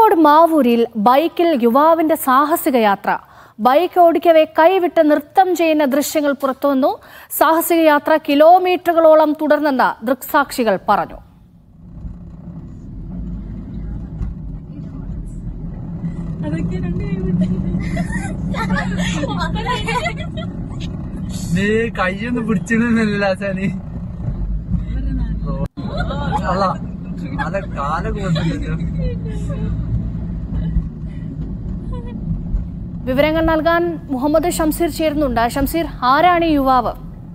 കോഴിക്കോട് മാവൂരിൽ ബൈക്കിൽ യുവാവിന്റെ സാഹസിക യാത്ര ബൈക്ക് ഓടിക്കവെ കൈവിട്ട് നൃത്തം ചെയ്യുന്ന ദൃശ്യങ്ങൾ പുറത്തുവന്നു സാഹസിക യാത്ര കിലോമീറ്ററുകളോളം തുടർന്നെന്ന് ദൃക്സാക്ഷികൾ പറഞ്ഞു നീ കയ്യൊന്നും പിടിച്ചിടുന്നില്ല നീ അല്ല അല്ല കാലൊക്കെ കൊണ്ടില്ലല്ലോ വിവരങ്ങൾ നൽകാൻ മുഹമ്മദ് ഷംസീർ ചേരുന്നുണ്ട് ഷംസീർ ആരാണ് ഈ യുവാവ്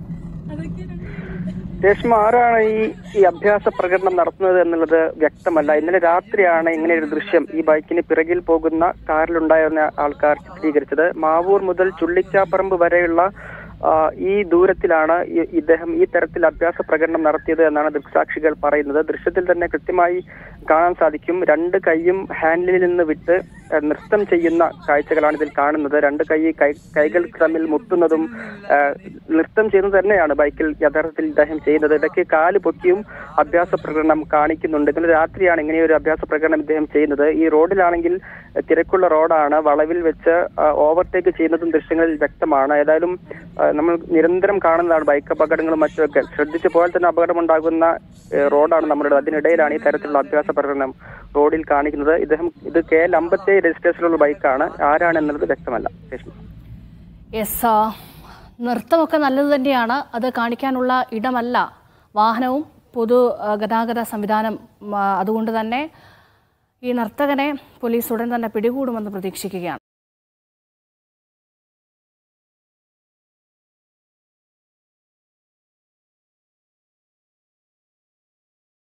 രേഷ്മ ആരാണ് ഈ ഈ അഭ്യാസ പ്രകടനം നടത്തുന്നത് എന്നുള്ളത് വ്യക്തമല്ല ഇന്നലെ രാത്രിയാണ് ഇങ്ങനെ ഒരു ദൃശ്യം ഈ ബൈക്കിന് പിറകിൽ പോകുന്ന കാറിലുണ്ടായിരുന്ന ആൾക്കാർ ചിത്രീകരിച്ചത് മാവൂർ മുതൽ ചുള്ളിക്കാപ്പറമ്പ് വരെയുള്ള ആ, ഈ ദൂരത്തിലാണ് ഈ- ഇദ്ദേഹം ഈ തരത്തിൽ അഭ്യാസ പ്രകടനം നടത്തിയത് എന്നാണ് ദൃക്സാക്ഷികൾ പറയുന്നത് ദൃശ്യത്തിൽ തന്നെ കൃത്യമായി കാണാൻ സാധിക്കും രണ്ട് കൈയും ഹാൻഡിലിൽ നിന്ന് വിട്ട് ആ, നൃത്തം ചെയ്യുന്ന കാഴ്ചകളാണ് ഇതിൽ കാണുന്നത് രണ്ട് കൈ കൈ കൈകൾ തമ്മിൽ മുട്ടുന്നതും ആ, നൃത്തം ചെയ്യുന്നത് തന്നെയാണ് ബൈക്കിൽ യഥാർത്ഥത്തിൽ ഇദ്ദേഹം ചെയ്യുന്നത് ഇടയ്ക്ക് കാല് പൊക്കിയും അഭ്യാസ പ്രകടനം കാണിക്കുന്നുണ്ട് ഇന്നലെ രാത്രിയാണ് ഇങ്ങനെ ഒരു അഭ്യാസ പ്രകടനം ഇദ്ദേഹം ചെയ്യുന്നത് ഈ റോഡിലാണെങ്കിൽ ആ, തിരക്കുള്ള റോഡാണ് വളവിൽ വെച്ച് ഓവർടേക്ക് ചെയ്യുന്നതും ദൃശ്യങ്ങളിൽ വ്യക്തമാണ് ഏതായാലും ആ, നമ്മൾ നിരന്തരം കാണുന്നതാണ് ബൈക്ക് അപകടങ്ങളും മറ്റുമൊക്കെ ശ്രദ്ധിച്ചു പോയാൽ തന്നെ അപകടം ഉണ്ടാകുന്ന ഏ, റോഡാണ് നമ്മുടെ അതിനിടയിലാണ് ഈ തരത്തിലുള്ള അഭ്യാസ പ്രകടനം റോഡിൽ കാണിക്കുന്നത് ഇദ്ദേഹം ഇത് കെ എൽ അമ്പത്തി രജിസ്ട്രേഷനുള്ള ബൈക്കാണ് ആരാണ് എന്നുള്ളത് വ്യക്തമല്ല രശ്മി യെസ് ആ, നൃത്തമൊക്കെ നല്ലത് തന്നെയാണ് അത് കാണിക്കാനുള്ള ഇടമല്ല വാഹനവും പൊതു ആ, ഗതാഗത സംവിധാനം ആ, അതുകൊണ്ട് തന്നെ ഈ നർത്തകനെ പോലീസ് ഉടൻ തന്നെ പിടികൂടുമെന്ന് പ്രതീക്ഷിക്കുകയാണ്